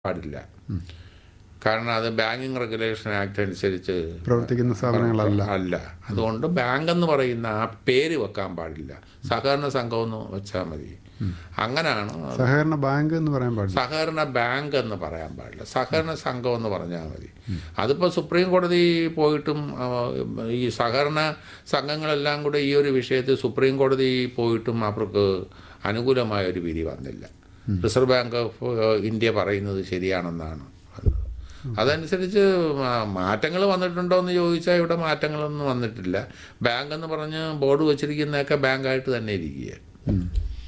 പാടില്ല കാരണം അത് ബാങ്കിങ് റെഗുലേഷൻ ആക്ട് അനുസരിച്ച് പ്രവർത്തിക്കുന്ന സ്ഥാപനങ്ങളല്ല അല്ല അതുകൊണ്ട് ബാങ്ക് എന്ന് പറയുന്ന ആ പേര് വെക്കാൻ പാടില്ല സഹകരണ സംഘം എന്ന് വെച്ചാൽ മതി അങ്ങനെയാണ് സഹകരണ ബാങ്ക് എന്ന് പറയാൻ പാടില്ല സഹകരണ ബാങ്ക് എന്ന് പറയാൻ പാടില്ല സഹകരണ സംഘം എന്ന് പറഞ്ഞാൽ മതി അതിപ്പോൾ സുപ്രീം കോടതി പോയിട്ടും ആ, ഈ സഹകരണ സംഘങ്ങളെല്ലാം കൂടെ ഈ ഒരു വിഷയത്തിൽ സുപ്രീം കോടതി പോയിട്ടും അവർക്ക് അനുകൂലമായ ഒരു വിധി വന്നില്ല റിസർവ് ബാങ്ക് ഓഫ് ഇന്ത്യ പറയുന്നത് ശരിയാണെന്നാണ് അത്. അതനുസരിച്ച് മാറ്റങ്ങൾ വന്നിട്ടുണ്ടോ എന്ന് ചോദിച്ചാൽ ഇവിടെ മാറ്റങ്ങളൊന്നും വന്നിട്ടില്ല ബാങ്ക് എന്ന് പറഞ്ഞ് ബോർഡ് വെച്ചിരിക്കുന്നതൊക്കെ ബാങ്കായിട്ട് തന്നെ ഇരിക്കുക ഉം.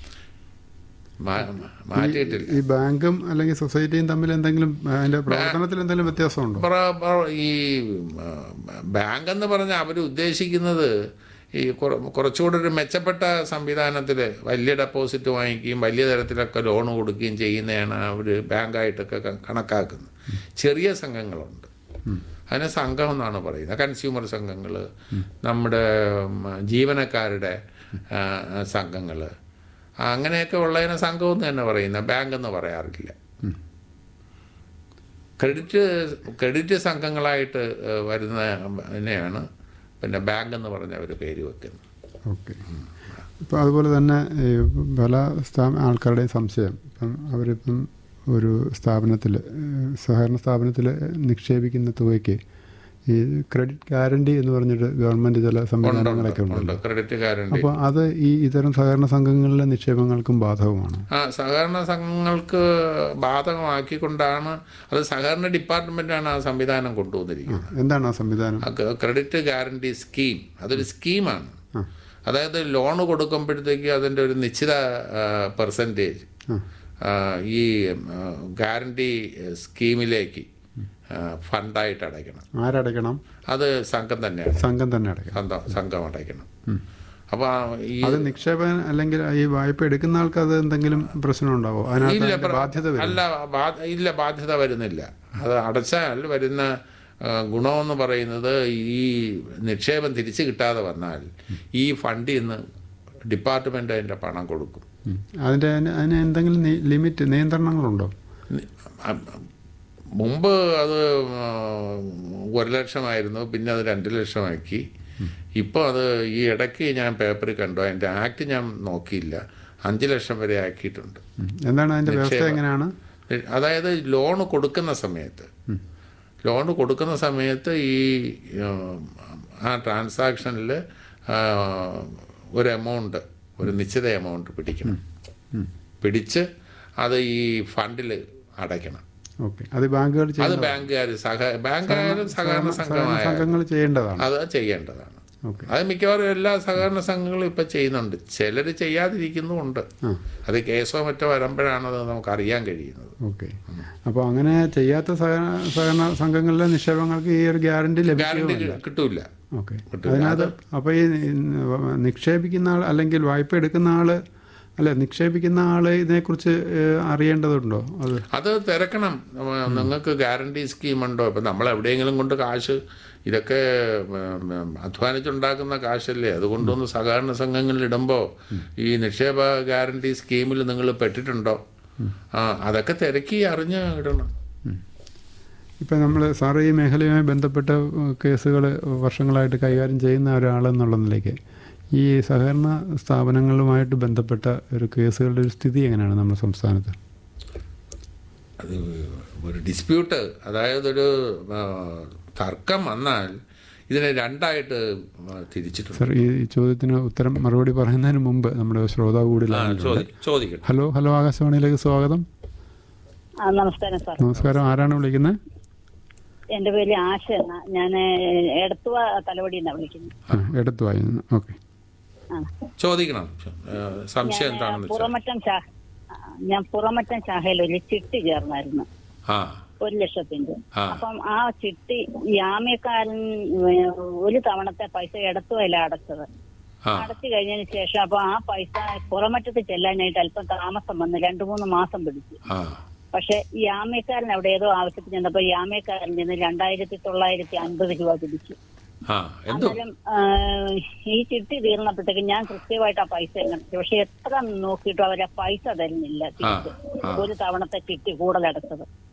മാ- മാറ്റിയിട്ടില്ല ഈ ബാങ്കും അല്ലെങ്കിൽ സൊസൈറ്റിയും തമ്മിൽ എന്തെങ്കിലും അതിന്റെ പ്രവർത്തനത്തിൽ എന്തെങ്കിലും വ്യത്യാസമുണ്ടോ പ്ര- പ്ര- ഈ ആ, ബാങ്ക് എന്ന് പറഞ്ഞാൽ അവർ ഉദ്ദേശിക്കുന്നത് ഈ കുറ- കുറച്ചുകൂടെ ഒരു മെച്ചപ്പെട്ട സംവിധാനത്തിൽ വലിയ ഡെപ്പോസിറ്റ് വാങ്ങിക്കുകയും വലിയ തരത്തിലൊക്കെ ലോൺ കൊടുക്കുകയും ചെയ്യുന്നതാണ് അവർ ബാങ്കായിട്ടൊക്കെ ക- കണക്കാക്കുന്നത് ചെറിയ സംഘങ്ങളുണ്ട് അതിനെ സംഘം എന്നാണ് പറയുന്നത് കൺസ്യൂമർ സംഘങ്ങൾ നമ്മുടെ ഉം, ജീവനക്കാരുടെ സംഘങ്ങൾ അങ്ങനെയൊക്കെ ഉള്ളതിനെ സംഘം എന്ന് തന്നെ പറയുന്നത് ബാങ്ക് എന്ന് പറയാറില്ല ക്രെഡിറ്റ് ക്രെഡിറ്റ് സംഘങ്ങളായിട്ട് ഏഹ്, വരുന്നതിനെയാണ് പിന്നെ ബാങ്ക് എന്ന് പറഞ്ഞ ഒരു പേര് വെക്കുന്നത് ഓക്കെ ഇപ്പം അതുപോലെ തന്നെ ഈ പല സ്ഥാ ആൾക്കാരുടെയും സംശയം ഇപ്പം അവരിപ്പം ഒരു സ്ഥാപനത്തിൽ സഹകരണ സ്ഥാപനത്തിൽ നിക്ഷേപിക്കുന്ന തുകയ്ക്ക് ഈ ക്രെഡിറ്റ് ഗ്യാരണ്ടി എന്ന് പറഞ്ഞിട്ട് ഗവൺമെൻറ് ചില സംവിധാനങ്ങളൊക്കെ ഉണ്ട് ഉണ്ടല്ലോ ക്രെഡിറ്റ് ഗ്യാരണ്ടി അപ്പോൾ അത് ഈ ഇത്തരം സഹകരണ സംഘങ്ങളിലെ നിക്ഷേപങ്ങൾക്കും ബാധകമാണ് ആ സഹകരണ സംഘങ്ങൾക്ക് ബാധകമാക്കിക്കൊണ്ടാണ് അത് സഹകരണ ഡിപ്പാർട്ട്മെന്റാണ് ആ സംവിധാനം കൊണ്ടുവന്നിരിക്കുന്നത് എന്താണ് ആ സംവിധാനം ആ ക- ക്രെഡിറ്റ് ഗ്യാരണ്ടി സ്കീം അതൊരു സ്കീമാണ് ആ. അതായത് ലോൺ കൊടുക്കുമ്പോഴത്തേക്ക് അതിൻ്റെ ഒരു നിശ്ചിത പെർസെൻറ്റേജ് ആ. ഈ ആ, ഗ്യാരണ്ടി സ്കീമിലേക്ക് ആ, ഫണ്ടായിട്ട് അടയ്ക്കണം ആരടയ്ക്കണം അത് സംഘം തന്നെയാണ് സംഘം തന്നെ അടയ്ക്കണം സംഘം സംഘം അടയ്ക്കണം അപ്പോൾ ഈ അത് നിക്ഷേപം അല്ലെങ്കിൽ ഈ വായ്പ എടുക്കുന്ന ആൾക്ക് അത് എന്തെങ്കിലും പ്രശ്നം ഉണ്ടാവോ അതിനകത്ത് ഇല്ല അതിന്റെ പ്ര- ബാധ്യത വരും അല്ല ബാ- ഇല്ല ബാധ്യത വരുന്നില്ല അത് അടച്ചാൽ വരുന്ന ആ, ഗുണമെന്ന് പറയുന്നത് ഈ നിക്ഷേപം തിരിച്ചു കിട്ടാതെ വന്നാൽ ഈ ഫണ്ടിൽ നിന്ന് ഡിപ്പാർട്ട്മെന്റ് അതിന്റെ പണം കൊടുക്കും ഉം. അതിന്റെ അതിന് അതിന് എന്തെങ്കിലും നി- ലിമിറ്റ് നിയന്ത്രണങ്ങളുണ്ടോ നി- ആ, മുമ്പ് അത് ആ, ഒരു ലക്ഷമായിരുന്നു പിന്നെ അത് രണ്ട് ലക്ഷമാക്കി ഇപ്പോൾ അത് ഈ ഇടയ്ക്ക് ഞാൻ പേപ്പറിൽ കണ്ടു അതിൻ്റെ ആക്ട് ഞാൻ നോക്കിയില്ല അഞ്ച് ലക്ഷം വരെ ആക്കിയിട്ടുണ്ട് ഉം. എന്താണ് അതിന്റെ വ്യവസ്ഥ എങ്ങനെയാണ് അതായത് ലോൺ കൊടുക്കുന്ന സമയത്ത് ലോൺ കൊടുക്കുന്ന സമയത്ത് ഈ ഉം, ആ ട്രാൻസാക്ഷനിൽ ഒരു എമൗണ്ട് ഒരു നിശ്ചിത എമൗണ്ട് പിടിക്കണം പിടിച്ച് അത് ഈ ഫണ്ടിൽ അടയ്ക്കണം ഓക്കെ അത് ബാങ്കുകൾ അത് ചെയ്യുന്ന ബാങ്കുകാർ സഹ ബാങ്കായാലും സഹകരണ സംഘമായ സംഘങ്ങൾ ചെയ്യേണ്ടതാണ് അത് ചെയ്യേണ്ടതാണ് ഓക്കെ അത് മിക്കവാറും എല്ലാ സഹകരണ സംഘങ്ങളും ഇപ്പം ചെയ്യുന്നുണ്ട് ചിലർ ചെയ്യാതിരിക്കുന്നുമുണ്ട് ആ അത് കേസോ മറ്റോ വരുമ്പോഴാണ് അത് നമുക്ക് അറിയാൻ കഴിയുന്നത് ഓക്കെ അപ്പോൾ അങ്ങനെ ചെയ്യാത്ത സഹകരണ സഹകരണ സംഘങ്ങളിലെ നിക്ഷേപങ്ങൾക്ക് ഈ ഒരു ഗ്യാരണ്ടി ഗ്യാരണ്ടി ലഭിക്കുമല്ല കിട്ടൂല ഓക്കെ കിട്ടൂല. അതിനകത്ത് അപ്പോൾ ഈ നിക്ഷേപിക്കുന്ന ആൾ അല്ലെങ്കിൽ വായ്പ എടുക്കുന്ന ആള് അല്ല നിക്ഷേപിക്കുന്ന ആള് ഇതിനെക്കുറിച്ച് ഏഹ്, അറിയേണ്ടതുണ്ടോ അത് അത് തിരക്കണം ഉം, നിങ്ങൾക്ക് ഗ്യാരണ്ടി സ്കീം ഉണ്ടോ ഇപ്പം നമ്മൾ എവിടെയെങ്കിലും കൊണ്ട് കാശ് ഇതൊക്കെ ഉം, ഉം, അധ്വാനിച്ചുണ്ടാക്കുന്ന കാശല്ലേ അതുകൊണ്ടൊന്ന് സഹകരണ സംഘങ്ങളിൽ ഇടുമ്പോൾ ഈ നിക്ഷേപ ഗ്യാരണ്ടി സ്കീമിൽ നിങ്ങൾ പെട്ടിട്ടുണ്ടോ ആ അതൊക്കെ തിരക്കി അറിഞ്ഞ് ഇടണം ഇപ്പം നമ്മൾ സാറ് ഈ മേഖലയുമായി ബന്ധപ്പെട്ട കേസുകൾ വർഷങ്ങളായിട്ട് കൈകാര്യം ചെയ്യുന്ന ഒരാളെന്നുള്ള നിലയ്ക്ക് ഈ സഹകരണ സ്ഥാപനങ്ങളുമായിട്ട് ബന്ധപ്പെട്ട ഒരു കേസുകളുടെ ഒരു സ്ഥിതി എങ്ങനെയാണ് നമ്മുടെ സംസ്ഥാനത്ത് അത് ഒരു ഡിസ്പ്യൂട്ട് അതായത് ഒരു ആ, തർക്കം വന്നാൽ ഇതിനെ രണ്ടായിട്ട് ആ, തിരിച്ചിട്ടുണ്ട് സർ ഈ ചോദ്യത്തിന് ഉത്തരം മറുപടി പറയുന്നതിന് മുമ്പ് നമ്മുടെ ശ്രോതാവ് കൂടി ആ, ലൈനിലുണ്ട്. ചോദി ചോദിക്കട്ടെ ഹലോ ഹലോ ആകാശവാണിയിലേക്ക് സ്വാഗതം ആ, നമസ്കാരം സാർ നമസ്കാരം ആരാണ് വിളിക്കുന്നത് എന്റെ പേര് ആശ എന്നാ ഞാൻ എടത്തുവ തലവടി എന്നാ വിളിക്കുന്നത് ആ എടുത്തു വായി ഓക്കെ ആ. ചോദിക്കണം ആ, സംശയം എന്താണെന്ന് വെച്ചാൽ പുറമറ്റം ശാഖ ആ, ഞാൻ പുറമറ്റം ശാഖയിൽ ഒരു ചിട്ടി ചേർന്നായിരുന്നു ആ ഒരു ലക്ഷത്തിന്റെ ആ. അപ്പം ആ ചിട്ടി ജാമ്യക്കാരൻ ഏ, ഒരു തവണത്തെ പൈസ എടത്തുവല്ല അടച്ചത് ആ അടച്ചു കഴിഞ്ഞതിന് ശേഷം അപ്പൊ ആ പൈസ പുറമറ്റത്ത് ചെല്ലാനായിട്ട് അല്പം താമസം വന്ന് രണ്ടു മൂന്ന് മാസം പിടിച്ചു ആ പക്ഷെ ഈ ആമയക്കാരൻ അവിടെ ഏതോ ആവശ്യത്തിന് ചെന്നപ്പോ ഈ ആമയക്കാരൻ ചെന്ന് രണ്ടായിരത്തി തൊള്ളായിരത്തി അൻപത് രൂപ പിടിച്ചു ആ എന്തോ അന്നേരം ആ, ഈ ചിട്ടി തീർന്നപ്പോഴത്തേക്ക് ഞാൻ കൃത്യമായിട്ട് ആ പൈസ കണ്ടു പക്ഷെ എത്ര നോക്കിയിട്ടും അവരെ പൈസ തരുന്നില്ല തിരിച്ച് ആ, ആ. ഒരു തവണത്തെ ചിട്ടി കൂടുതലടച്ചത്